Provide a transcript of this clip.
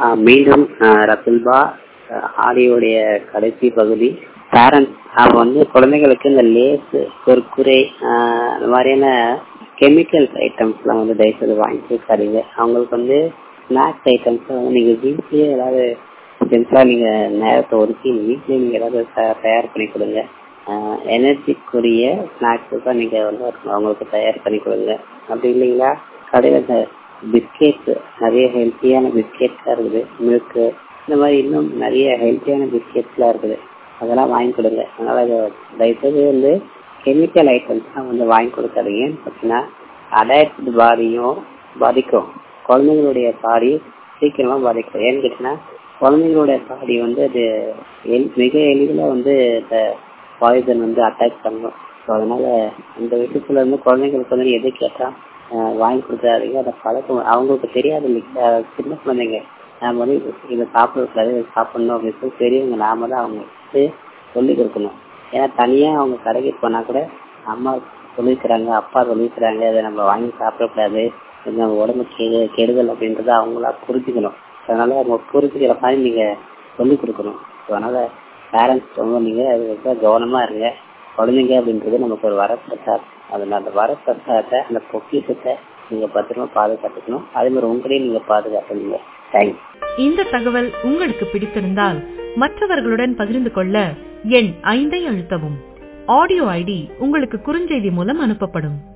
ஆஹ் மீண்டும் ஆஹ் ரத்துல்பா ஆடியோடைய கடைசி பகுதி பேரண்ட்ஸ் அவங்க வந்து குழந்தைகளுக்கு இந்த லேஸ் குர்குரே ஆஹ் அந்த மாதிரியான கெமிக்கல்ஸ் ஐட்டம்ஸ்லாம் வந்து தயவுசெய்து வாங்கி கொடுக்காதீங்க அவங்களுக்கு வந்து ஸ்நாக்ஸ் ஐட்டம்ஸ் வந்து நீங்கள் வீட்லேயே ஏதாவது சிம்பிளாக நீங்கள் நேரத்தை ஒதுக்கி வீட்லேயே நீங்கள் ஏதாவது த- தயார் பண்ணி கொடுங்க எனர்ஜிக்குரிய ஸ்நாக்ஸ் தான் நீங்கள் வந்து அவங்களுக்கு தயார் பண்ணி கொடுங்க அப்படி இல்லைங்களா கடையில் இந்த பிஸ்கெட் நிறைய ஹெல்த்தியான பிஸ்கெட்லாம் இருக்குது மில்க்கு இந்த மாதிரி இன்னும் நிறைய ஹெல்த்தியான பிஸ்கெட்ஸ்லாம் இருக்குது அதெல்லாம் வாங்கி கொடுங்க அதனால இது தயவுசெய்து வந்து கெமிக்கல் ஐட்டம்ஸ்லாம் வந்து வாங்கி கொடுக்காதீங்க பார்த்தீங்கன்னா அடாப்ட் பாடியும் பாதிக்கும் குழந்தைங்களுடைய பாடி சீக்கிரமா பாதிக்கும் ஏன்னு கேட்டீங்கன்னா குழந்தைங்களுடைய பாடி வந்து அது எள்- மிக எளிதில் வந்து இந்த பாய்சன் வந்து அட்டாக் பண்ணும் ஸோ அதனால அந்த விஷயத்துல இருந்து குழந்தைங்களுக்கு வந்து எது கேட்டா ஆஹ் வாங்கி கொடுக்காதீங்க அதை பழக்கம் அவங்களுக்கு தெரியாது இல்லைங்களா சின்ன குழந்தைங்க நாம வந்து இது- இதை சாப்பிடக்கூடாது இதை சாப்பிடணும் அப்படின்னு சொல்லி பெரியவங்க நாம தான் அவங்க வந்து சொல்லி கொடுக்கணும் ஏன்னா தனியா அவங்க கடைக்கு போனா கூட அம்மா சொல்லியிருக்கிறாங்க அப்பா சொல்லியிருக்கிறாங்க இதை நம்ம வாங்கி சாப்பிடக்கூடாது இது நம்ம உடம்பு கெடு கெடுதல் அப்படின்றத அவங்களா புரிஞ்சுக்கணும் அதனால அவங்க புரிஞ்சுக்கிற மாதிரி நீங்க சொல்லி கொடுக்கணும் ஸோ அதனால பேரண்ட்ஸ் ரொம்ப நீங்க அது ரொம்ப கவனமா இருங்க குழந்தைங்க அப்படின்றது நமக்கு ஒரு வரப்பிரசாத் அதனால அந்த வரப்பிரசாதத்தை அந்த பொக்கிஷத்தை நீங்க பத்திரமா பாதுகாத்துக்கணும் அதே மாதிரி உங்களையும் நீங்க பாதுகாக்கணுங்க தேங்க்ஸ் இந்த தகவல் உங்களுக்கு பிடித்திருந்தால் மற்றவர்களுடன் பகிர்ந்து கொள்ள எண் ஐந்தை அழுத்தவும் ஆடியோ ஐடி உங்களுக்கு குறுஞ்செய்தி மூலம் அனுப்பப்படும்